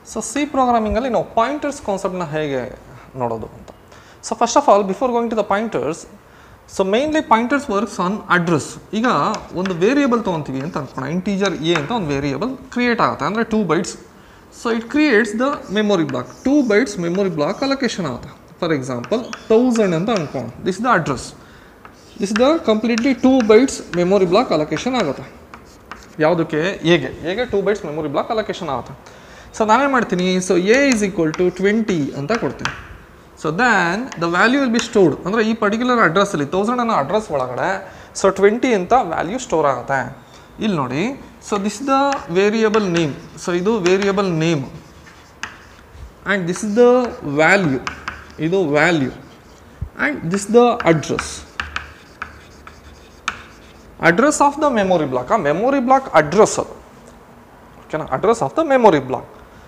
so C ಪ್ರೋಗ್ರಾಮಿಂಗಲ್ಲಿ ನಾವು pointers ಕಾನ್ಸೆಪ್ಟ್ನ ಹೇಗೆ ನೋಡೋದು ಅಂತ so first of all before going to the pointers so mainly pointers works on address ಈಗ ಒಂದು ವೇರಿಯೇಬಲ್ ತೊಗೊತೀವಿ ಅಂತ ಅನ್ಕೋಣ ಇಂಟೀಜರ್ ಎ ಅಂತ ಒಂದು ವೇರಿಯೇಬಲ್ ಕ್ರಿಯೇಟ್ ಆಗುತ್ತೆ ಅಂದರೆ two bytes so it creates the memory block two bytes memory block allocation ಆಗುತ್ತೆ for example thousand ಅಂತ ಅನ್ಕೋಣ this the address this the completely two bytes memory block allocation ಆಗುತ್ತೆ ಯಾವುದಕ್ಕೆ ಹೇಗೆ ಹೇಗೆ two bytes memory block allocation ಆಗುತ್ತೆ so ನಾನೇನು ಮಾಡ್ತೀನಿ so A is equal to twenty ಅಂತ ಕೊಡ್ತೀನಿ so then the value will be stored ಅಂದರೆ ಈ ಪರ್ಟಿಕ್ಯುಲರ್ ಅಡ್ರೆಸ್ಸಲ್ಲಿ ತೌಸಂಡ್ ಅನ್ನೋ ಅಡ್ರೆಸ್ ಒಳಗಡೆ ಸೊ ಟ್ವೆಂಟಿ ಅಂತ ವ್ಯಾಲ್ಯೂ ಸ್ಟೋರ್ ಆಗುತ್ತೆ ಇಲ್ಲಿ ನೋಡಿ so this the variable name so ಇದು variable name and this is the value ಇದು value and this the address address of the memory block ಆ ಮೆಮೊರಿ ಬ್ಲಾಕ್ ಅಡ್ರೆಸ್ ಅದು ಓಕೆನಾ address of the memory block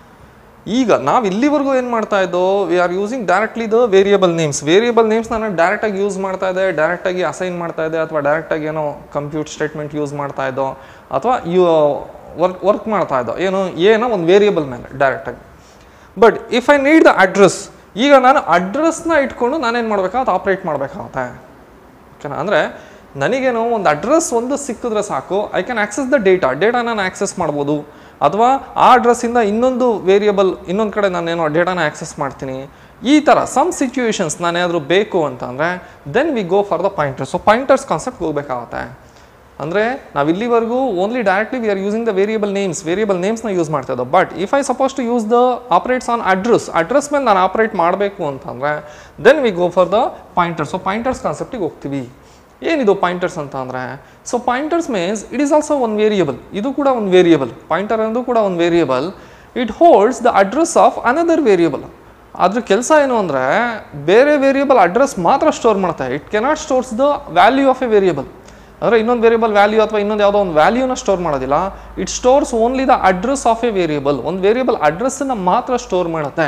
ಈಗ ನಾವು ಇಲ್ಲಿವರೆಗೂ ಏನು ಮಾಡ್ತಾ ಇದ್ದೋ we are using directly the variable names variable names ನಾನು ಡೈರೆಕ್ಟಾಗಿ ಯೂಸ್ ಮಾಡ್ತಾ ಇದ್ದೆ ಡೈರೆಕ್ಟಾಗಿ ಅಸೈನ್ ಮಾಡ್ತಾ ಇದ್ದೆ ಅಥವಾ ಡೈರೆಕ್ಟಾಗಿ ಏನೋ ಕಂಪ್ಯೂಟ್ ಸ್ಟೇಟ್ಮೆಂಟ್ ಯೂಸ್ ಮಾಡ್ತಾ ಇದ್ದೋ ಅಥವಾ ಯು ವರ್ಕ್ ವರ್ಕ್ ಮಾಡ್ತಾ ಇದ್ದೋ ಏನು ಏನೋ ಒಂದು ವೇರಿಯಬಲ್ ಮೇಲೆ ಡೈರೆಕ್ಟಾಗಿ but if I need the address ಈಗ ನಾನು ಅಡ್ರೆಸ್ನ ಇಟ್ಕೊಂಡು ನಾನೇನು ಮಾಡಬೇಕಾಗುತ್ತೆ ಆಪ್ರೇಟ್ ಮಾಡಬೇಕಾಗುತ್ತೆ ಓಕೆನಾ ಅಂದರೆ ನನಗೇನೋ ಒಂದು ಅಡ್ರೆಸ್ ಒಂದು ಸಿಕ್ಕಿದ್ರೆ ಸಾಕು I can access the data data ನಾನು ಆಕ್ಸೆಸ್ ಮಾಡ್ಬೋದು ಅಥವಾ ಆ ಅಡ್ರೆಸ್ಸಿಂದ ಇನ್ನೊಂದು ವೇರಿಯಬಲ್ ಇನ್ನೊಂದು ಕಡೆ ನಾನೇನೋ ಡೇಟಾನ ಆಕ್ಸೆಸ್ ಮಾಡ್ತೀನಿ ಈ ಥರ ಸಮ್ ಸಿಚುವೇಶನ್ಸ್ ನಾನೇನಾದರೂ ಬೇಕು ಅಂತಂದರೆ then we go for the pointers so pointers concept ಹೋಗ್ಬೇಕಾಗತ್ತೆ ಅಂದರೆ ನಾವು ಇಲ್ಲಿವರೆಗೂ only directly we are using the variable names variable ನೇಮ್ಸ್ನ ಯೂಸ್ ಮಾಡ್ತಾ ಇದ್ದೋ but if I suppose to use the operates on address address ಮೇಲೆ ನಾನು ಆಪ್ರೇಟ್ ಮಾಡಬೇಕು ಅಂತಂದರೆ then we go for the pointers so pointers ಕಾನ್ಸೆಪ್ಟಿಗೆ ಹೋಗ್ತೀವಿ ಏನಿದು ಪಾಯಿಂಟರ್ಸ್ ಅಂತ ಅಂದರೆ so pointers means it is also ಒಂದು ವೇರಿಯಬಲ್ ಇದು ಕೂಡ ಒಂದು ವೇರಿಯಬಲ್ ಪಾಯಿಂಟರ್ ಅನ್ನೋದು ಕೂಡ ಒಂದು variable it holds the address of another variable ಅದ್ರ ಕೆಲಸ ಏನು ಅಂದರೆ ಬೇರೆ ವೇರಿಯಬಲ್ ಅಡ್ರೆಸ್ ಮಾತ್ರ ಸ್ಟೋರ್ ಮಾಡುತ್ತೆ it cannot stores the value of A variable ಅಂದರೆ ಇನ್ನೊಂದು ವೇರಿಯಬಲ್ ವ್ಯಾಲ್ಯೂ ಅಥವಾ ಇನ್ನೊಂದು ಯಾವುದೋ ಒಂದು ವ್ಯಾಲ್ಯೂನ ಸ್ಟೋರ್ ಮಾಡೋದಿಲ್ಲ it stores only the address of A variable ಒಂದು ವೇರಿಯಬಲ್ ಅಡ್ರೆಸ್ಸನ್ನು ಮಾತ್ರ ಸ್ಟೋರ್ ಮಾಡುತ್ತೆ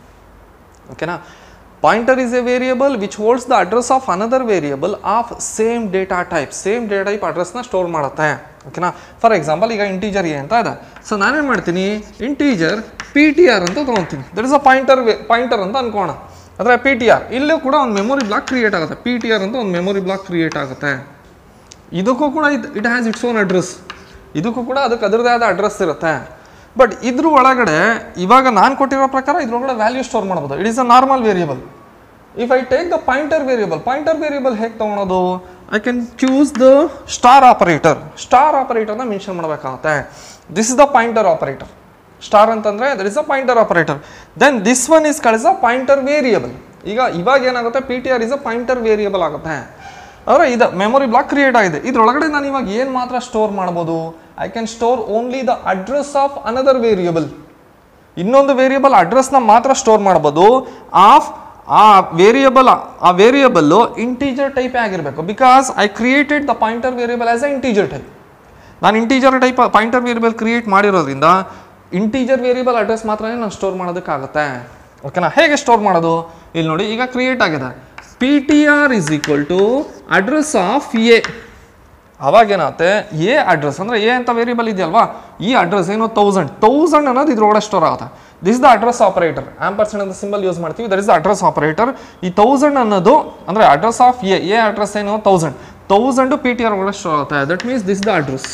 ಓಕೆನಾ pointer is a variable which holds the address of another variable of same data type same data type ಅಡ್ರೆಸ್ನ ಸ್ಟೋರ್ ಮಾಡುತ್ತೆ ಓಕೆನಾ ಫಾರ್ ಎಕ್ಸಾಂಪಲ್ ಈಗ integer A ಅಂತ ಇದೆ ಸೊ ನಾನೇನು ಮಾಡ್ತೀನಿ ಇಂಟೀಜರ್ ಪಿ ಟಿ ಆರ್ ಅಂತ ತೊಗೊತೀನಿ that is a pointer pointer ಅಂತ ಅನ್ಕೋಣ ಅಂದರೆ ಪಿ ಟಿ ಆರ್ ಇಲ್ಲೂ ಕೂಡ ಒಂದು ಮೆಮೊರಿ ಬ್ಲಾಕ್ ಕ್ರಿಯೇಟ್ ಆಗುತ್ತೆ ಪಿ ಟಿ ಆರ್ ಅಂತ ಒಂದು ಮೆಮೊರಿ ಬ್ಲಾಕ್ ಕ್ರಿಯೇಟ್ ಆಗುತ್ತೆ ಇದಕ್ಕೂ ಕೂಡ ಇದು it has it's own address ಇದಕ್ಕೂ ಕೂಡ ಅದಕ್ಕೆ ಅದರದೇ ಆದ ಅಡ್ರೆಸ್ ಇರುತ್ತೆ ಬಟ್ ಇದ್ರ ಒಳಗಡೆ ಇವಾಗ ನಾನು ಕೊಟ್ಟಿರೋ ಪ್ರಕಾರ ಇದ್ರೊಳಗಡೆ ವ್ಯಾಲ್ಯೂ ಸ್ಟೋರ್ ಮಾಡ್ಬೋದು it is a normal variable if I take the pointer variable pointer variable ಹೇಗೆ ತೊಗೊಳೋದು I can choose the star operator star ಆಪರೇಟರ್ನ ಮೆನ್ಷನ್ ಮಾಡಬೇಕಾಗುತ್ತೆ this is the pointer operator star ಅಂತಂದರೆ that is a pointer operator then this one is calls a pointer variable ಈಗ ಇವಾಗ ಏನಾಗುತ್ತೆ P T R is a pointer variable ಆಗುತ್ತೆ ಅಂದರೆ ಇದು memory block create ಆಗಿದೆ ಇದ್ರೊಳಗಡೆ ನಾನು ಇವಾಗ ಏನು ಮಾತ್ರ ಸ್ಟೋರ್ ಮಾಡ್ಬೋದು I can store only the address of another variable ಇನ್ನೊಂದು ವೇರಿಯಬಲ್ ಅಡ್ರೆಸ್ನ ಮಾತ್ರ ಸ್ಟೋರ್ ಮಾಡ್ಬೋದು ಆಫ್ ಆ ವೇರಿಯಬಲ್ ಆ ವೇರಿಯಬಲ್ಲು ಇಂಟೀಜರ್ ಟೈಪೇ ಆಗಿರಬೇಕು because I created the pointer variable as a integer type ನಾನು integer type pointer variable create ಮಾಡಿರೋದ್ರಿಂದ ಇಂಟೀಜರ್ ವೇರಿಯಬಲ್ ಅಡ್ರೆಸ್ ಮಾತ್ರನೇ ನಾನು ಸ್ಟೋರ್ ಮಾಡೋದಕ್ಕಾಗುತ್ತೆ ಓಕೆನಾ ಹೇಗೆ ಸ್ಟೋರ್ ಮಾಡೋದು ಇಲ್ಲಿ ನೋಡಿ ಈಗ ಕ್ರಿಯೇಟ್ ಆಗಿದೆ P T R is equal to address of A ಅವಾಗೇನಾಗುತ್ತೆ ಎ ಅಡ್ರೆಸ್ ಅಂದರೆ ಎ ಅಂತ ವೇರಿಯಬಲ್ ಇದೆಯಲ್ವಾ ಈ ಅಡ್ರೆಸ್ ಏನು ತೌಸಂಡ್ ತೌಸಂಡ್ ಅನ್ನೋದು ಇದ್ರೊಳಗಡೆ ಸ್ಟೋರ್ ಆಗುತ್ತೆ this the address operator ampersand ಅಂತ ಸಿಂಬಲ್ ಯೂಸ್ ಮಾಡ್ತೀವಿ that is the address operator ಈ ತೌಸಂಡ್ ಅನ್ನೋದು ಅಂದರೆ address of A A address ಏನು thousand thousand P T R ಒಳಗಡೆ ಸ್ಟೋರ್ ಆಗುತ್ತೆ that means this the address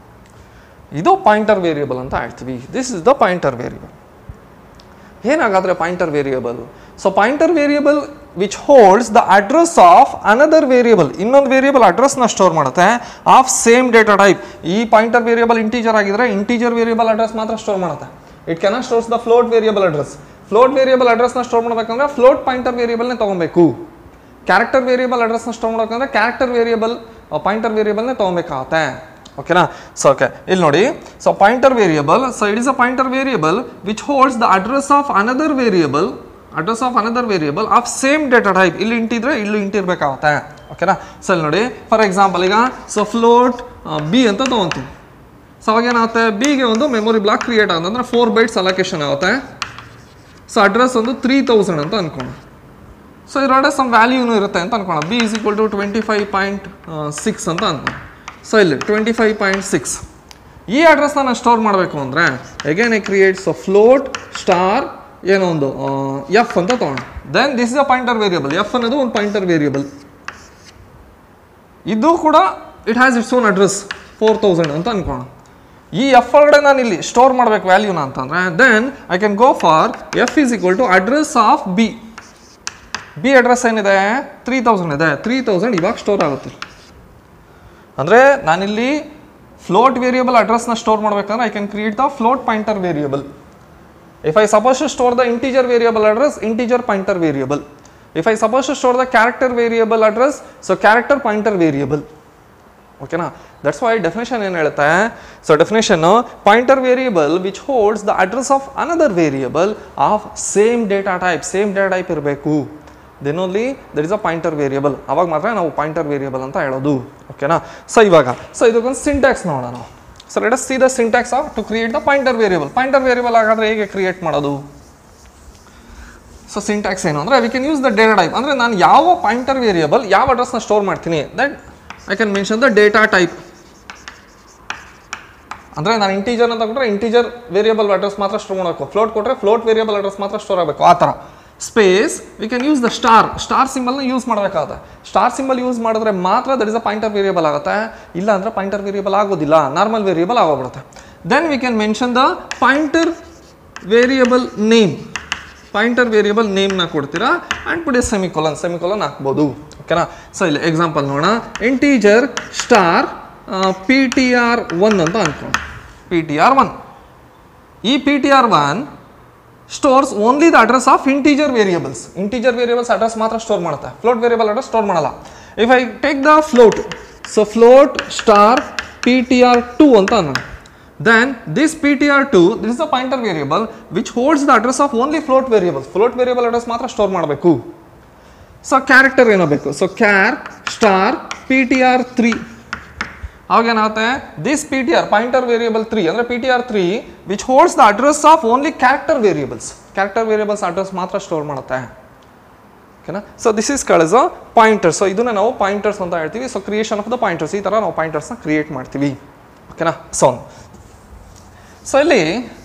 ಇದು ಪಾಯಿಂಟರ್ ವೇರಿಯಬಲ್ ಅಂತ ಹೇಳ್ತೀವಿ this is the pointer variable ಏನಾಗಾದ್ರೆ pointer variable so pointer variable which holds the address of another variable ಇನ್ನೊಂದು variable ಅಡ್ರೆಸ್ನ store ಮಾಡುತ್ತೆ of same data type ಈ pointer variable integer ಆಗಿದ್ರೆ integer variable address ಮಾತ್ರ store ಮಾಡುತ್ತೆ it cannot stores the float variable address float variable ಅಡ್ರೆಸ್ನ store ಮಾಡಬೇಕಂದ್ರೆ float pointer ವೇರಿಯಬಲ್ನೇ ತೊಗೊಬೇಕು ಕ್ಯಾರೆಕ್ಟರ್ ವೇರಿಯಬಲ್ ಅಡ್ರೆಸ್ನ ಸ್ಟೋರ್ ಮಾಡಬೇಕಂದ್ರೆ ಕ್ಯಾರೆಕ್ಟರ್ ವೇರಿಯಬಲ್ ಪಾಯಿಂಟರ್ ವೇರಿಯಬಲ್ನೇ ತೊಗೊಬೇಕಾಗತ್ತೆ ಓಕೆನಾ ಸೊ ಓಕೆ ಇಲ್ಲಿ ನೋಡಿ so pointer variable so it is a pointer variable which holds the address of another variable address of another variable of same data type ಇಲ್ಲಿ ಇಂಟಿದ್ರೆ ಇಲ್ಲಿ ಇಂಟಿರ್ಬೇಕಾಗತ್ತೆ ಓಕೆನಾ ಸೊ ಇಲ್ಲಿ ನೋಡಿ ಫಾರ್ ಎಕ್ಸಾಂಪಲ್ ಈಗ ಸೊ ಫ್ಲೋಟ್ ಬಿ ಅಂತ ತೊಗೊತೀವಿ ಸೊ ಅವಾಗ ಏನಾಗುತ್ತೆ ಬಿಗೆ ಒಂದು ಮೆಮೊರಿ ಬ್ಲಾಕ್ ಕ್ರಿಯೇಟ್ ಆಗುತ್ತೆ ಅಂದರೆ ಫೋರ್ ಬೈಟ್ಸ್ ಅಲೊಕೇಶನ್ ಆಗುತ್ತೆ ಸೊ ಅಡ್ರೆಸ್ ಒಂದು ತ್ರೀ ತೌಸಂಡ್ ಅಂತ ಅನ್ಕೋಣ ಸೊ ಇದರೊಳಗೆ ಸಮ್ ವ್ಯಾಲ್ಯೂನು ಇರುತ್ತೆ ಅಂತ ಅನ್ಕೋಣ B is equal to twenty five point six ಅಂತ ಅನ್ಕೋಣ ಸೊ ಇಲ್ಲಿ ಟ್ವೆಂಟಿ ಫೈವ್ ಪಾಯಿಂಟ್ ಸಿಕ್ಸ್ ಈ ಅಡ್ರೆಸ್ನ ನಾನು ಸ್ಟೋರ್ ಮಾಡಬೇಕು ಅಂದರೆ again I create so float star ಏನೋ ಒಂದು ಎಫ್ ಅಂತ ತಗೋಣ then this is a pointer variable F ಅನ್ನೋದು ಒಂದು ಪಾಯಿಂಟರ್ ವೇರಿಯಬಲ್ ಇದು ಕೂಡ it has it's own address four thousand ಅಂತ ಅನ್ಕೋಣ ಈ ಎಫ್ ಒಳಗಡೆ ನಾನು ಇಲ್ಲಿ ಸ್ಟೋರ್ ಮಾಡಬೇಕು ವ್ಯಾಲ್ಯೂನ ಅಂತಂದ್ರೆ then I can go for F is equal to address of B B address ಏನಿದೆ ತ್ರೀ ತೌಸಂಡ್ ಇದೆ ತ್ರೀ ತೌಸಂಡ್ ಇವಾಗ ಸ್ಟೋರ್ ಆಗುತ್ತೆ ಅಂದರೆ ನಾನಿಲ್ಲಿ ಫ್ಲೋಟ್ ವೇರಿಯಬಲ್ ಅಡ್ರೆಸ್ನ ಸ್ಟೋರ್ ಮಾಡಬೇಕಂದ್ರೆ I can create the float pointer variable if I suppose to store the integer variable address integer pointer variable if I suppose to store the character variable address so character pointer variable ಓಕೆನಾ that's why definition ಏನು ಹೇಳುತ್ತೆ so definition pointer variable which holds the address of another variable of same data type same data type ಇರಬೇಕು then only that is a pointer variable ಅವಾಗ ಮಾತ್ರ ನಾವು pointer variable ಅಂತ ಹೇಳೋದು ಓಕೆನಾ ಸೊ ಇವಾಗ ಸೊ ಇದಕ್ಕೊಂದು ಸಿಂಟ್ಯಾಕ್ಸ್ ನೋಡೋಣ ನಾವು so let see the syntax of to create the pointer variable pointer variable ಹಾಗಾದ್ರೆ ಹೇಗೆ ಕ್ರಿಯೇಟ್ ಮಾಡೋದು ಸೊ ಸಿಂಟ್ಯಾಕ್ಸ್ ಏನು ಅಂದರೆ we can use the data type ಅಂದರೆ ನಾನು ಯಾವ ಪಾಯಿಂಟರ್ ವೇರಿಯಬಲ್ ಯಾವ ಅಡ್ರೆಸ್ನ ಸ್ಟೋರ್ ಮಾಡ್ತೀನಿ that I can mention the data type ಅಂದರೆ ನಾನು ಇಂಟೀಜರ್ ಅಂತ ಕೊಟ್ಟರೆ ಇಂಟೀಜರ್ ವೇರಿಯಬಲ್ ಅಡ್ರೆಸ್ ಮಾತ್ರ ಸ್ಟೋರ್ ಮಾಡಬೇಕು ಫ್ಲೋಟ್ ಕೊಟ್ಟರೆ ಫ್ಲೋಟ್ ವೇರಿಯಬಲ್ ಅಡ್ರೆಸ್ ಮಾತ್ರ ಸ್ಟೋರ್ ಆಗಬೇಕು ಆ ಥರ space V can use the star star ಸಿಂಬಲ್ನ ಯೂಸ್ ಮಾಡಬೇಕಾಗುತ್ತೆ ಸ್ಟಾರ್ ಸಿಂಬಲ್ ಯೂಸ್ ಮಾಡಿದ್ರೆ ಮಾತ್ರ that is a pointer variable ಆಗುತ್ತೆ ಇಲ್ಲ ಅಂದರೆ ಪಾಯಿಂಟರ್ ವೇರಿಯಬಲ್ ಆಗೋದಿಲ್ಲ ನಾರ್ಮಲ್ ವೇರಿಯಬಲ್ ಆಗೋಗ್ಬಿಡುತ್ತೆ then we can mention the pointer variable name pointer variable ನೇಮ್ನ ಕೊಡ್ತೀರಾ ಆ್ಯಂಡ್ ಪುಡಿ ಸೆಮಿಕೊಲನ್ ಸೆಮಿಕೊಲನ್ ಹಾಕ್ಬೋದು ಓಕೆನಾ ಸೊ ಇಲ್ಲಿ ಎಕ್ಸಾಂಪಲ್ ನೋಡೋಣ integer star P T R one ಅಂತ ಅನ್ಕೊಂಡು ಪಿ ಟಿ ಆರ್ ಒನ್ ಈ P T R one stores only the address of integer variables integer variables address ಮಾತ್ರ ಸ್ಟೋರ್ ಮಾಡುತ್ತೆ ಫ್ಲೋಟ್ ವೇರಿಯಬಲ್ ಅಡ್ರೆಸ್ ಸ್ಟೋರ್ ಮಾಡಲ್ಲ if I take the float so float star P T R two ಅಂತ ಅನ್ನೋಣ then this P T R two this is a pointer variable which holds the address of only float variables float variable address ಮಾತ್ರ store ಮಾಡಬೇಕು so character ಏನೋ ಬೇಕು so char star P T R three ಅವಾಗ ಏನಾಗುತ್ತೆ this P T R pointer variable three ಅಂದರೆ P T R three which holds the address of only character variables character variables address ಮಾತ್ರ store ಮಾಡುತ್ತೆ ಓಕೆನಾ so this is calls a pointer so ಇದನ್ನ ನಾವು pointers ಅಂತ ಹೇಳ್ತೀವಿ so creation of the pointers ಈ ಥರ ನಾವು ಪಾಯಿಂಟರ್ಸ್ನ ಕ್ರಿಯೇಟ್ ಮಾಡ್ತೀವಿ ಓಕೆನಾ ಸೊ ಸೊ ಇಲ್ಲಿ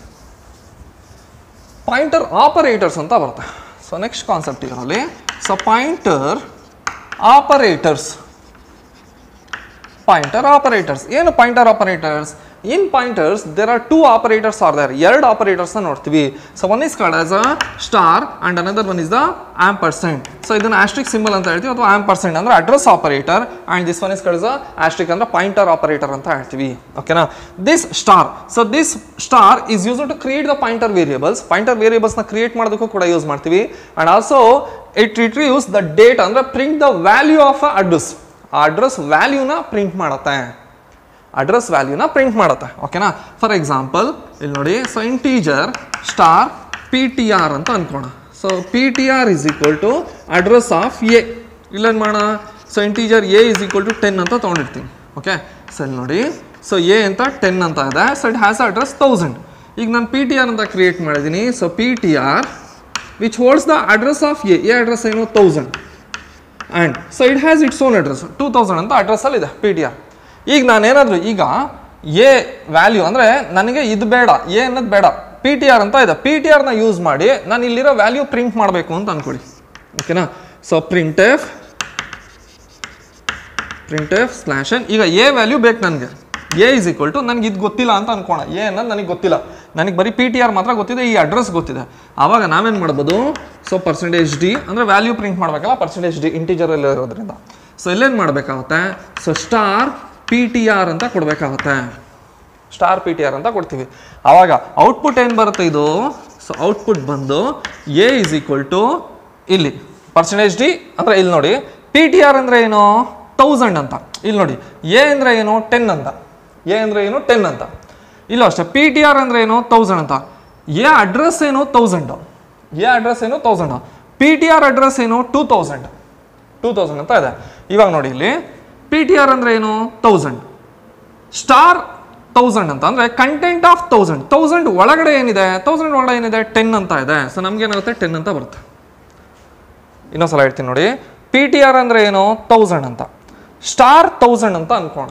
ಪಾಯಿಂಟರ್ ಆಪರೇಟರ್ಸ್ ಅಂತ ಬರುತ್ತೆ ಸೊ ನೆಕ್ಸ್ಟ್ ಕಾನ್ಸೆಪ್ಟ್ ಇದರಲ್ಲಿ so pointer operators pointer operators ಏನು pointer operators in pointers there are two operators are there ಎರಡು ಆಪರೇಟರ್ಸ್ನ ನೋಡ್ತೀವಿ so one is called as a star and another one is the ampersand so ಇದನ್ನ asterisk symbol ಅಂತ ಹೇಳ್ತೀವಿ ಅಥವಾ ampersand ಅಂದ್ರೆ address operator and this one is called asterisk ಅಂದ್ರೆ pointer operator ಅಂತ ಹೇಳ್ತೀವಿ ಓಕೆನಾ this star so this star is use to create the pointer variables pointer ವೇರಿಯಬಲ್ಸ್ನ ಕ್ರಿಯೇಟ್ ಮಾಡೋದಕ್ಕೂ ಕೂಡ ಯೂಸ್ ಮಾಡ್ತೀವಿ and also it retrieves the date ಅಂದ್ರೆ print the value of a address ಆ ಅಡ್ರೆಸ್ ವ್ಯಾಲ್ಯೂನ ಪ್ರಿಂಟ್ ಮಾಡುತ್ತೆ ಅಡ್ರೆಸ್ ವ್ಯಾಲ್ಯೂನ ಪ್ರಿಂಟ್ ಮಾಡುತ್ತೆ ಓಕೆನಾ ಫಾರ್ ಎಕ್ಸಾಂಪಲ್ ಇಲ್ಲಿ ನೋಡಿ so integer star P T R ಅಂತ ಅನ್ಕೋಣ so P T R is equal to address of A ಇಲ್ಲೇನು ಮಾಡೋಣ so integer A is equal to ten ಅಂತ ತೊಗೊಂಡಿರ್ತೀನಿ ಓಕೆ ಸೊ ಇಲ್ಲಿ ನೋಡಿ ಸೊ ಎ ಅಂತ ಟೆನ್ ಅಂತ ಇದೆ so it has address thousand ಈಗ ನಾನು ಪಿ ಟಿ ಆರ್ ಅಂತ ಕ್ರಿಯೇಟ್ ಮಾಡಿದ್ದೀನಿ so P T R which holds the address of A A address ಏನು thousand and so it has it's own address two thousand ಅಂತ ಅಡ್ರೆಸ್ಸಲ್ಲಿ ಇದೆ P T R ಈಗ ನಾನೇನಾದರೂ ಈಗ ಎ ವ್ಯಾಲ್ಯೂ ಅಂದರೆ ನನಗೆ ಇದು ಬೇಡ ಎ ಅನ್ನೋದು ಬೇಡ ಪಿ ಟಿ ಆರ್ ಅಂತ ಇದೆ ಪಿ ಟಿ ಆರ್ನ ಯೂಸ್ ಮಾಡಿ ನಾನು ಇಲ್ಲಿರೋ ವ್ಯಾಲ್ಯೂ ಪ್ರಿಂಟ್ ಮಾಡಬೇಕು ಅಂತ ಅನ್ಕೊಳ್ಳಿ ಓಕೆನಾ so print F print F slash N ಈಗ ಎ ವ್ಯಾಲ್ಯೂ ಬೇಕು ನನಗೆ ಎ ಇಸ್ ಈಕ್ವಲ್ ಟು ನನಗೆ ಇದು ಗೊತ್ತಿಲ್ಲ ಅಂತ ಅನ್ಕೋಣ ಎ ಅನ್ನೋದು ನನಗೆ ಗೊತ್ತಿಲ್ಲ ನನಗೆ ಬರೀ ಪಿ ಟಿ ಆರ್ ಮಾತ್ರ ಗೊತ್ತಿದೆ ಈ ಅಡ್ರೆಸ್ ಗೊತ್ತಿದೆ ಆವಾಗ ನಾವೇನು ಮಾಡ್ಬೋದು ಸೊ ಪರ್ಸೆಂಟೇಜ್ ಡಿ ಅಂದರೆ ವ್ಯಾಲ್ಯೂ ಪ್ರಿಂಟ್ ಮಾಡಬೇಕಲ್ಲ ಪರ್ಸೆಂಟೇಜ್ ಡಿ ಇಂಟೀಜರಲ್ಲಿ ಇರೋದ್ರಿಂದ ಸೊ ಇಲ್ಲೇನು ಮಾಡಬೇಕಾಗುತ್ತೆ so star P T R ಅಂತ ಕೊಡಬೇಕಾಗುತ್ತೆ ಸ್ಟಾರ್ ಪಿ ಟಿ ಆರ್ ಅಂತ ಕೊಡ್ತೀವಿ ಆವಾಗ ಔಟ್ಪುಟ್ ಏನು ಬರುತ್ತೆ ಇದು ಸೊ ಔಟ್ಪುಟ್ ಬಂದು ಎ ಇಸ್ ಈಕ್ವಲ್ ಟು ಇಲ್ಲಿ ಪರ್ಸೆಂಟೇಜ್ ಡಿ ಅಂದರೆ ಇಲ್ಲಿ ನೋಡಿ ಪಿ ಟಿ ಆರ್ ಅಂದರೆ ಏನು ತೌಸಂಡ್ ಅಂತ ಇಲ್ಲಿ ನೋಡಿ ಎ ಅಂದರೆ ಏನು ಟೆನ್ ಅಂತ ಎ ಅಂದರೆ ಏನು ಟೆನ್ ಅಂತ ಇಲ್ಲ ಅಷ್ಟೇ ಪಿ ಟಿ ಆರ್ ಅಂದರೆ ಏನು ತೌಸಂಡ್ ಅಂತ ಎ ಅಡ್ರೆಸ್ ಏನು ತೌಸಂಡ್ ಎ ಅಡ್ರೆಸ್ ಏನು thousand P T R address ಏನು ಟೂ ತೌಸಂಡ್ ಟೂ ತೌಸಂಡ್ ಅಂತ ಇದೆ ಇವಾಗ ನೋಡಿ ಇಲ್ಲಿ ಪಿ ಟಿ ಆರ್ ಅಂದರೆ ಏನು ತೌಸಂಡ್ ಸ್ಟಾರ್ ತೌಸಂಡ್ ಅಂತ ಅಂದರೆ ಕಂಟೆಂಟ್ ಆಫ್ ತೌಸಂಡ್ ತೌಸಂಡ್ ಒಳಗಡೆ ಏನಿದೆ ತೌಸಂಡ್ ಒಳಗಡೆ ಏನಿದೆ ಟೆನ್ ಅಂತ ಇದೆ ಸೊ ನಮ್ಗೇನಾಗುತ್ತೆ ಟೆನ್ ಅಂತ ಬರುತ್ತೆ ಇನ್ನೊಂದ್ಸಲ ಹೇಳ್ತೀನಿ ನೋಡಿ ಪಿ ಟಿ ಆರ್ ಅಂದರೆ ಏನು ತೌಸಂಡ್ ಅಂತ ಸ್ಟಾರ್ ತೌಸಂಡ್ ಅಂತ ಅನ್ಕೋಣ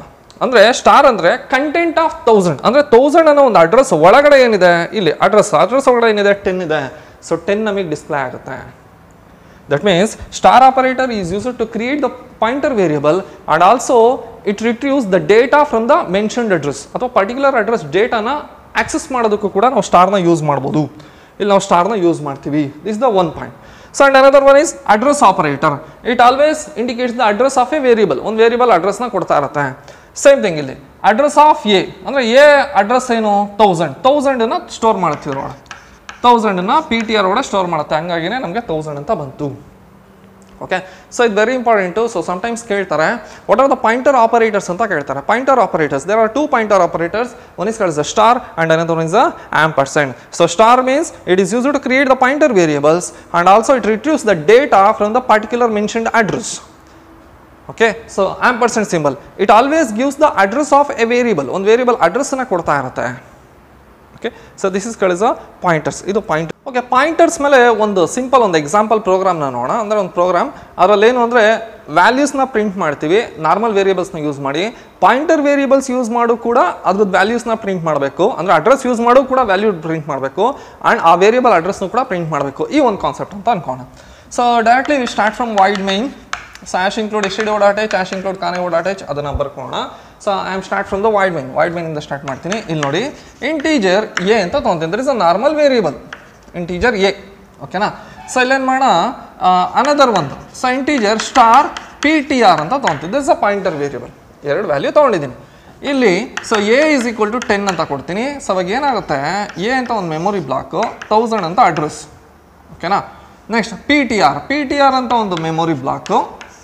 ಅಂದರೆ ಸ್ಟಾರ್ ಅಂದರೆ ಕಂಟೆಂಟ್ ಆಫ್ ತೌಸಂಡ್ ಅಂದರೆ ತೌಸಂಡ್ ಅನ್ನೋ ಒಂದು ಅಡ್ರೆಸ್ ಒಳಗಡೆ ಏನಿದೆ ಇಲ್ಲಿ ಅಡ್ರೆಸ್ ಅಡ್ರೆಸ್ ಒಳಗಡೆ ಏನಿದೆ ಟೆನ್ ಇದೆ ಸೊ ಟೆನ್ ನಮಗೆ ಡಿಸ್ಪ್ಲೇ ಆಗುತ್ತೆ that means star operator is used to create the pointer variable and also it retrieves the data from the mentioned address ಅಥವಾ ಪರ್ಟಿಕ್ಯುಲರ್ ಅಡ್ರೆಸ್ ಡೇಟಾನ ಆಕ್ಸೆಸ್ ಮಾಡೋದಕ್ಕೂ ಕೂಡ ನಾವು ಸ್ಟಾರ್ನ ಯೂಸ್ ಮಾಡ್ಬೋದು ಇಲ್ಲಿ ನಾವು ಸ್ಟಾರ್ನ ಯೂಸ್ ಮಾಡ್ತೀವಿ this the one point so and another one is address operator it always indicates the address of A variable ಒಂದು ವೇರಿಯಬಲ್ ಅಡ್ರೆಸ್ನ ಕೊಡ್ತಾ ಇರುತ್ತೆ ಸೇಮ್ ಥಿಂಗ್ ಇಲ್ಲಿ ಅಡ್ರೆಸ್ ಆಫ್ ಎ ಅಂದರೆ ಎ ಅಡ್ರೆಸ್ ಏನು ತೌಸಂಡ್ ತೌಸಂಡನ್ನ ಸ್ಟೋರ್ ಮಾಡ್ತೀವಿ ಒಳಗೆ ತೌಸಂಡನ್ನ ಪಿ ಟಿ ಆರ್ ಒಳಗೆ ಸ್ಟೋರ್ ಮಾಡುತ್ತೆ ಹಂಗಾಗಿನೇ ನಮಗೆ ತೌಸಂಡ್ ಅಂತ ಬಂತು ಓಕೆ ಸೊ ಇದು ವೆರಿ ಇಂಪಾರ್ಟೆಂಟು ಸೊ ಸಮ್ಟೈಮ್ಸ್ ಕೇಳ್ತಾರೆ what are the pointer operators ಅಂತ ಕೇಳ್ತಾರೆ pointer operators there are two pointer operators one is calls the star and another one is the ampersand so star means it is use to create the pointer variables and also it retrieves the data from the particular mentioned address okay so ampersand symbol it always gives the address of A variable ಒಂದು variable ಅಡ್ರೆಸ್ನ ಕೊಡ್ತಾ ಇರುತ್ತೆ okay so this is ಕಳಿಸ pointers ಇದು point okay pointers ಮೇಲೆ ಒಂದು simple ಒಂದು example ಪ್ರೋಗ್ರಾಮ್ನ ನೋಡೋಣ ಅಂದರೆ ಒಂದು ಪ್ರೋಗ್ರಾಮ್ ಅದರಲ್ಲಿ ಏನು ಅಂದರೆ ವ್ಯಾಲ್ಯೂಸ್ನ ಪ್ರಿಂಟ್ ಮಾಡ್ತೀವಿ ನಾರ್ಮಲ್ ವೇರಿಯಬಲ್ಸ್ನ ಯೂಸ್ ಮಾಡಿ ಪಾಯಿಂಟರ್ ವೇರಿಯಬಲ್ಸ್ ಯೂಸ್ ಮಾಡು ಕೂಡ ಅದ್ರದ್ದು ವ್ಯಾಲ್ಯೂಸ್ನ ಪ್ರಿಂಟ್ ಮಾಡಬೇಕು ಅಂದರೆ ಅಡ್ರೆಸ್ ಯೂಸ್ ಮಾಡು ಕೂಡ ವ್ಯಾಲ್ಯೂ ಪ್ರಿಂಟ್ ಮಾಡಬೇಕು ಆ್ಯಂಡ್ ಆ ವೇರಿಯಬಲ್ ಅಡ್ರೆಸ್ನು ಕೂಡ ಪ್ರಿಂಟ್ ಮಾಡಬೇಕು ಈ ಒಂದು ಕಾನ್ಸೆಪ್ಟ್ ಅಂತ ಅನ್ಕೋಣ so directly we start from void main so hash include S D O dot H hash include conio dot H ಅದನ್ನು ಬರ್ಕೋಣ so I am start from the void main void ಮೈನಿಂದ start ಮಾಡ್ತೀನಿ ಇಲ್ಲಿ ನೋಡಿ integer A ಅಂತ ತೊಗೊತೀನಿ there is a normal variable integer A ಓಕೆನಾ so ಇಲ್ಲೇನು ಮಾಡೋಣ ಅನದರ್ ಒಂದು so integer star P T R ಅಂತ ತೊಗೊತೀನಿ ದಿಸ್ ಅ ಪಾಯಿಂಟರ್ ವೇರಿಯಬಲ್ ಎರಡು ವ್ಯಾಲ್ಯೂ ತೊಗೊಂಡಿದ್ದೀನಿ ಇಲ್ಲಿ so A is equal to ten ಅಂತ ಕೊಡ್ತೀನಿ ಸೊ ಅವಾಗ ಏನಾಗುತ್ತೆ ಎ ಅಂತ ಒಂದು ಮೆಮೊರಿ ಬ್ಲಾಕು ತೌಸಂಡ್ ಅಂತ ಅಡ್ರೆಸ್ ಓಕೆನಾ next P T R P T R ಅಂತ ಒಂದು ಮೆಮೊರಿ ಬ್ಲಾಕು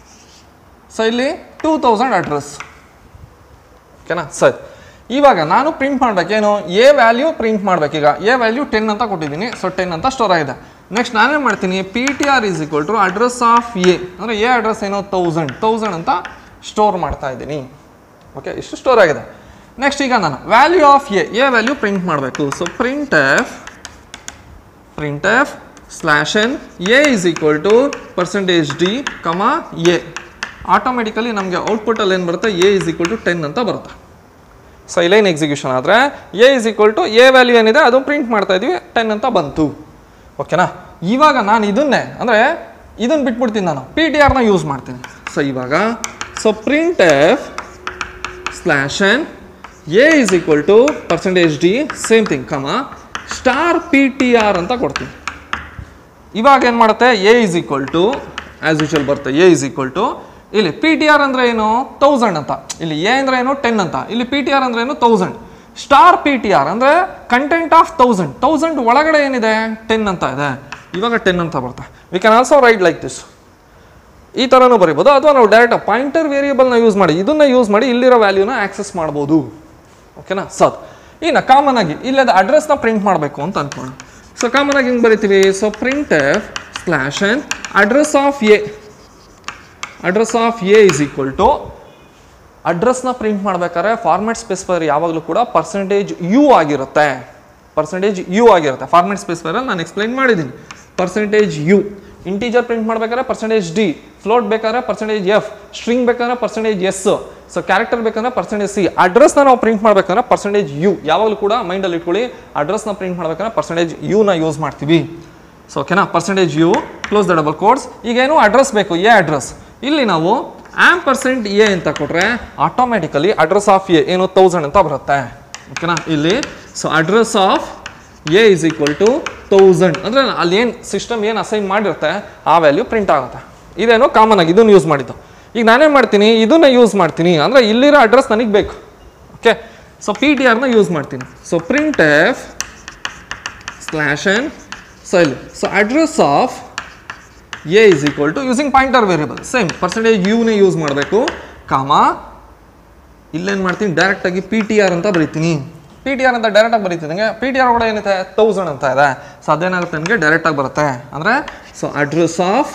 ಸೊ ಇಲ್ಲಿ ಟೂ ತೌಸಂಡ್ ಅಡ್ರೆಸ್ ಓಕೆನಾ ಸರಿ ಇವಾಗ ನಾನು ಪ್ರಿಂಟ್ ಮಾಡಬೇಕೇನು ಎ ವ್ಯಾಲ್ಯೂ ಪ್ರಿಂಟ್ ಮಾಡಬೇಕೀಗ ಎ ವ್ಯಾಲ್ಯೂ ಟೆನ್ ಅಂತ ಕೊಟ್ಟಿದ್ದೀನಿ ಸೊ ಟೆನ್ ಅಂತ ಸ್ಟೋರ್ ಆಗಿದೆ ನೆಕ್ಸ್ಟ್ ನಾನೇನು ಮಾಡ್ತೀನಿ P T R is equal to address of A ಅಂದರೆ ಎ ಅಡ್ರೆಸ್ ಏನೋ ತೌಸಂಡ್ ತೌಸಂಡ್ ಅಂತ ಸ್ಟೋರ್ ಮಾಡ್ತಾ ಇದ್ದೀನಿ ಓಕೆ ಇಷ್ಟು ಸ್ಟೋರ್ ಆಗಿದೆ ನೆಕ್ಸ್ಟ್ ಈಗ ನಾನು value of A A value print ಮಾಡಬೇಕು so print F print F slash N A is equal to percentage D comma A automatically ನಮಗೆ ಔಟ್ಪುಟ್ಟಲ್ಲಿ ಏನು ಬರುತ್ತೆ A is equal to ten ಅಂತ ಬರುತ್ತೆ ಸೊ ಇಲ್ಲೇನು ಎಕ್ಸಿಕ್ಯೂಷನ್ ಆದರೆ A is equal to A value ಏನಿದೆ ಅದು ಪ್ರಿಂಟ್ ಮಾಡ್ತಾ ಇದೀವಿ ಟೆನ್ ಅಂತ ಬಂತು ಓಕೆನಾ ಇವಾಗ ನಾನು ಇದನ್ನೇ ಅಂದರೆ ಇದನ್ನು ಬಿಟ್ಬಿಡ್ತೀನಿ ನಾನು ಪಿ ಟಿ ಆರ್ನ ಯೂಸ್ ಮಾಡ್ತೀನಿ ಸೊ ಇವಾಗ so print F slash N A is equal to percentage D same thing comma star P T R ಅಂತ ಕೊಡ್ತೀನಿ ಇವಾಗ ಏನು ಮಾಡುತ್ತೆ A is equal to as usual ಬರುತ್ತೆ ಎ ಇಸ್ ಈಕ್ವಲ್ ಟು ಇಲ್ಲಿ ಪಿ ಟಿ ಆರ್ ಅಂದರೆ ಏನು thousand ಅಂತ ಇಲ್ಲಿ ಎ ಅಂದರೆ ಏನು ಟೆನ್ ಅಂತ ಇಲ್ಲಿ ಪಿ ಟಿ ಆರ್ ಅಂದರೆ ಏನು thousand star P T R ಅಂದರೆ ಕಂಟೆಂಟ್ ಆಫ್ ತೌಸಂಡ್ ತೌಸಂಡ್ ಒಳಗಡೆ ಏನಿದೆ ಟೆನ್ ಅಂತ ಇದೆ ಇವಾಗ ಟೆನ್ ಅಂತ ಬರುತ್ತೆ we can also write like this ಈ ಥರನೂ ಬರಿಬೋದು ಅಥವಾ ನಾವು ಡೈರೆಕ್ಟ್ ಪಾಯಿಂಟರ್ ವೇರಿಯಬಲ್ನ ಯೂಸ್ ಮಾಡಿ ಇದನ್ನ ಯೂಸ್ ಮಾಡಿ ಇಲ್ಲಿರೋ ವ್ಯಾಲ್ಯೂನ ಆಕ್ಸೆಸ್ ಮಾಡ್ಬೋದು ಓಕೆನಾ ಸರ್ ಇನ್ನು ಕಾಮನ್ ಆಗಿ ಇಲ್ಲದ ಅಡ್ರೆಸ್ನ ಪ್ರಿಂಟ್ ಮಾಡಬೇಕು ಅಂತ ಅನ್ಕೊಳ್ಳೋಣ ಸೊ ಕಾಮನ್ ಆಗಿ ಹಿಂಗೆ ಬರಿತೀವಿ so print F slash N address of A address of A is equal to ಅಡ್ರೆಸ್ನ ಪ್ರಿಂಟ್ ಮಾಡ್ಬೇಕಾದ್ರೆ ಫಾರ್ಮೆಟ್ ಸ್ಪೆಸಿಫೈರ್ ಯಾವಾಗಲೂ ಕೂಡ ಪರ್ಸೆಂಟೇಜ್ ಯು ಆಗಿರುತ್ತೆ ಪರ್ಸೆಂಟೇಜ್ ಯು ಆಗಿರುತ್ತೆ ಫಾರ್ಮೆಟ್ ಸ್ಪೆಸಿಫೈರಲ್ಲಿ ನಾನು ಎಕ್ಸ್ಪ್ಲೈನ್ ಮಾಡಿದ್ದೀನಿ ಪರ್ಸೆಂಟೇಜ್ ಯು ಇಂಟೀಜರ್ ಪ್ರಿಂಟ್ ಮಾಡ್ಬೇಕಾದ್ರೆ ಪರ್ಸೆಂಟೇಜ್ ಡಿ ಫ್ಲೋಟ್ ಬೇಕಾದ್ರೆ ಪರ್ಸೆಂಟೇಜ್ ಎಫ್ ಸ್ಟ್ರಿಂಗ್ ಬೇಕಾದ್ರೆ ಪರ್ಸೆಂಟೇಜ್ ಎಸ್ ಸೊ ಕ್ಯಾರೆಕ್ಟರ್ ಬೇಕಂದ್ರೆ ಪರ್ಸೆಂಟೇಜ್ ಸಿ ಅಡ್ರೆಸ್ನ ನಾವು ಪ್ರಿಂಟ್ ಮಾಡ್ಬೇಕಂದ್ರೆ ಪರ್ಸೆಂಟೇಜ್ ಯು ಯಾವಾಗಲೂ ಕೂಡ ಮೈಂಡಲ್ಲಿ ಇಟ್ಕೊಳ್ಳಿ ಅಡ್ರೆಸ್ನ ಪ್ರಿಂಟ್ ಮಾಡ್ಬೇಕಂದ್ರೆ ಪರ್ಸೆಂಟೇಜ್ ಯುನ ಯೂಸ್ ಮಾಡ್ತೀವಿ ಸೊ ಓಕೆನಾ percentage U close the double quotes ಈಗೇನು ಅಡ್ರೆಸ್ ಬೇಕು ಎ ಅಡ್ರೆಸ್ ಇಲ್ಲಿ ನಾವು ಆಮ್ ಪರ್ಸೆಂಟ್ ಎ ಅಂತ ಕೊಟ್ರೆ ಆಟೋಮೆಟಿಕಲಿ ಅಡ್ರೆಸ್ ಆಫ್ ಎ ಏನು ತೌಸಂಡ್ ಅಂತ ಬರುತ್ತೆ ಓಕೆನಾ ಇಲ್ಲಿ so address of A is equal to thousand ಅಂದರೆ ಅಲ್ಲಿ ಏನು ಸಿಸ್ಟಮ್ ಏನು ಅಸೈನ್ ಮಾಡಿರುತ್ತೆ ಆ ವ್ಯಾಲ್ಯೂ ಪ್ರಿಂಟ್ ಆಗುತ್ತೆ ಇದೇನೋ ಕಾಮನ್ ಆಗಿ ಇದನ್ನು ಯೂಸ್ ಮಾಡಿದ್ದು ಈಗ ನಾನೇನು ಮಾಡ್ತೀನಿ ಇದನ್ನ ಯೂಸ್ ಮಾಡ್ತೀನಿ ಅಂದರೆ ಇಲ್ಲಿರೋ ಅಡ್ರೆಸ್ ನನಗೆ ಬೇಕು ಓಕೆ ಸೊ ಪಿ ಟಿ ಆರ್ನ ಯೂಸ್ ಮಾಡ್ತೀನಿ so print F slash N so ಇಲ್ಲಿ so address of A is equal to using pointer variable same percentage ಯೂನೇ ಯೂಸ್ ಮಾಡಬೇಕು ಕಾಮ ಇಲ್ಲೇನು ಮಾಡ್ತೀನಿ ಡೈರೆಕ್ಟಾಗಿ ಪಿ ಟಿ ಆರ್ ಅಂತ ಬರೀತೀನಿ ಪಿ ಟಿ ಆರ್ ಅಂತ ಡೈರೆಕ್ಟಾಗಿ ಬರೀತಿದಂಗೆ ಪಿ ಟಿ ಆರ್ ಕೂಡ ಏನಿದೆ ತೌಸಂಡ್ ಅಂತ ಇದೆ ಸೊ ಅದೇನಾಗುತ್ತೆ ನನಗೆ ಡೈರೆಕ್ಟಾಗಿ ಬರುತ್ತೆ ಅಂದರೆ so address of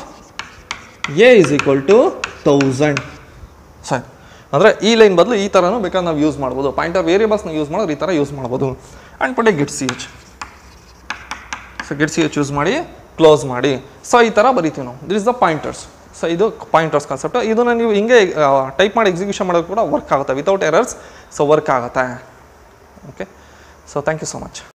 A is equal to thousand ಸರಿ ಅಂದರೆ ಈ ಲೈನ್ ಬದಲು ಈ ಥರನೂ ಬೇಕಾದ್ರೆ ನಾವು ಯೂಸ್ ಮಾಡ್ಬೋದು ಪಾಯಿಂಟರ್ ವೇರಿಯಬಲ್ಸ್ನ ಯೂಸ್ ಮಾಡಿದ್ರೆ ಈ ಥರ ಯೂಸ್ ಮಾಡ್ಬೋದು and put get C H so get C H use ಮಾಡಿ ಕ್ಲೋಸ್ ಮಾಡಿ ಸೊ ಈ ಥರ ಬರಿತೀವಿ ನಾವು this is the pointers so ಇದು ಪಾಯಿಂಟರ್ಸ್ ಕಾನ್ಸೆಪ್ಟ್ ಇದನ್ನು ನೀವು ಹಿಂಗೆ ಟೈಪ್ ಮಾಡಿ ಎಕ್ಸಿಕ್ಯೂಷನ್ ಮಾಡೋದು ಕೂಡ ವರ್ಕ್ ಆಗುತ್ತೆ ವಿತೌಟ್ ಎರರ್ಸ್ ಸೊ ವರ್ಕ್ ಆಗುತ್ತೆ okay so thank you so much